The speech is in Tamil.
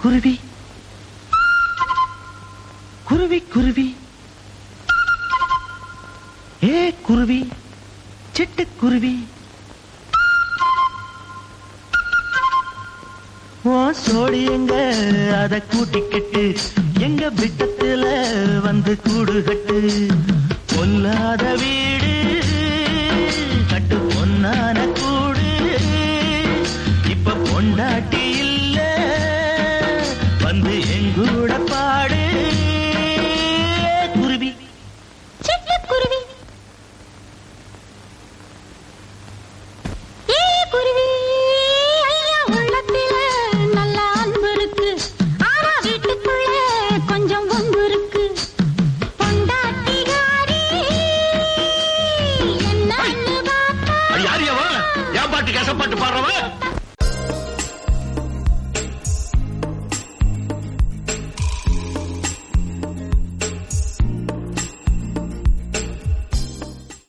குருவி குருவி குருவி ஏ குருவி சிட்டுக்குருவி ஓ சோடி எங்க அத கூட்டிக்கிட்டு எங்க விட்டத்துல வந்து கூடு கட்டு பொல்லாத வீடு கட்டு பொன்னான கூடு இப்ப பொண்டாட்டி இல்ல வந்து எங்கூட பாடு குருவி சிட்டுக்குருவி ஏ குருவி ஐயா உள்ளத்தில நல்ல அன்பு இருக்கு ஆனா வீட்டுக்குள்ள கொஞ்சம் வம்பு இருக்கு பொண்டாட்டிகாரி என்னன்னு பார்த்தா யார் எவன் என் பாட்டு கசப்பாட்டு பாடுறவன்